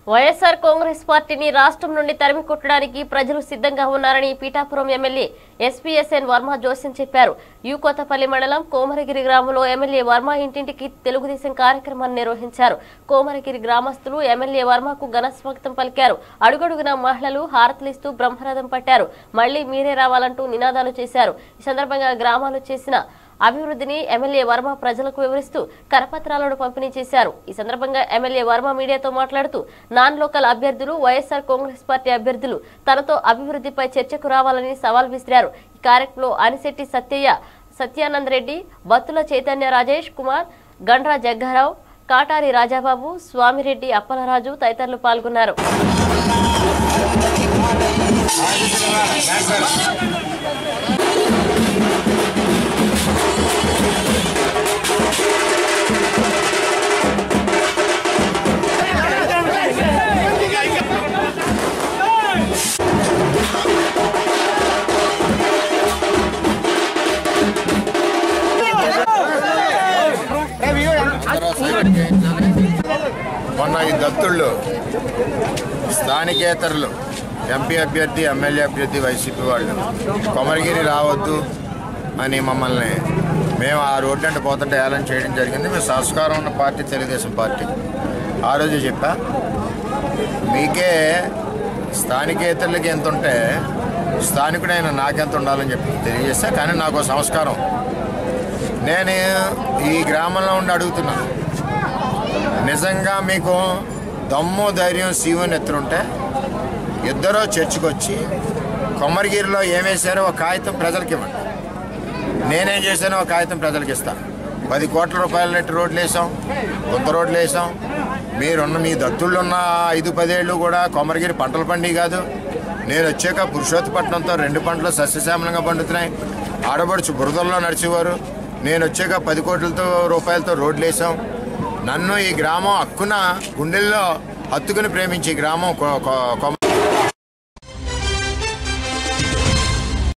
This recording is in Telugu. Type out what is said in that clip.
వైఎస్ఆర్ కాంగ్రెస్ పార్టీని రాష్ట్రం నుండి తరిమి కొట్టడానికి ప్రజలు సిద్ధంగా ఉన్నారని పీఠాపురం ఎమ్మెల్యే ఎస్పీఎస్ఎన్ వర్మ జోస్యం చెప్పారు యు కొత్తపల్లి మండలం కోమరగిరి గ్రామంలో ఎమ్మెల్యే వర్మ ఇంటింటికి తెలుగుదేశం కార్యక్రమాన్ని నిర్వహించారు కోమరగిరి గ్రామస్తులు ఎమ్మెల్యే వర్మకు ఘన స్వాగతం పలికారు అడుగడుగున మహిళలు హారతలిస్తూ బ్రహ్మరథం పట్టారు మళ్లీ మీరే రావాలంటూ నినాదాలు చేశారు ఈ సందర్భంగా గ్రామాలు చేసిన అభివృద్ధిని ఎమ్మెల్యే వర్మ ప్రజలకు వివరిస్తూ కరపత్రాలను పంపిణీ చేశారు ఈ సందర్భంగా ఎమ్మెల్యే వర్మ మీడియాతో మాట్లాడుతూ నాన్ లోకల్ అభ్యర్థులు వైఎస్ఆర్ కాంగ్రెస్ పార్టీ అభ్యర్థులు తనతో అభివృద్ధిపై చర్చకు రావాలని సవాల్ విసిరారు ఈ కార్యక్రమంలో అనిశెట్టి సత్యయ్య సత్యానంద్ రెడ్డి బత్తుల చైతన్య రాజేష్ కుమార్ గండ్రా జగ్గారావు కాటారి రాజాబాబు స్వామిరెడ్డి అప్పలరాజు తదితరులు పాల్గొన్నారు మొన్న ఈ దత్తుళ్ళు స్థానికేతరులు ఎంపీ అభ్యర్థి ఎమ్మెల్యే అభ్యర్థి వైసీపీ వాళ్ళు కొమరగిరి రావద్దు అని మమ్మల్ని మేము ఆ రోడ్డు అంటే పోతుంటే ఏలం చేయడం జరిగింది మేము సంస్కారం ఉన్న పార్టీ తెలుగుదేశం పార్టీ ఆ రోజు చెప్పా మీకే స్థానికేతరులకి ఎంత ఉంటే స్థానికుడైన నాకెంత ఉండాలని చెప్పి తెలియజేస్తా కానీ నాకు ఒక సంస్కారం నేను ఈ గ్రామంలో ఉండి అడుగుతున్నాను నిజంగా మీకు దమ్ము ధైర్యం శివుని ఎత్తులుంటే ఇద్దరూ చర్చికి వచ్చి కొమ్మరిగిరిలో ఏం వేశారో ఒక కాగితం ప్రజలకి ఇవ్వండి నేనేం చేశానో ఒక కాగితం ప్రజలకి ఇస్తాను పది కోట్ల రూపాయల నెట్టి రోడ్లు వేసాం కొత్త రోడ్లు వేసాం మీరున్న మీ దత్తుళ్ళు ఉన్న ఐదు పదేళ్ళు కూడా కొమ్మరిగిరి పంటలు పండి కాదు నేను వచ్చాక పురుషోత్తపట్నంతో రెండు పంటలు సస్యశ్యామలంగా పండుతున్నాయి ఆడబడుచు బురదల్లో నడిచేవారు నేను వచ్చాక పది కోట్లతో రూపాయలతో రోడ్లు వేసాం నన్ను ఈ గ్రామం హక్కున గుండెల్లో హత్తుకుని ప్రేమించే గ్రామం కొ- కొ- కొమ్మ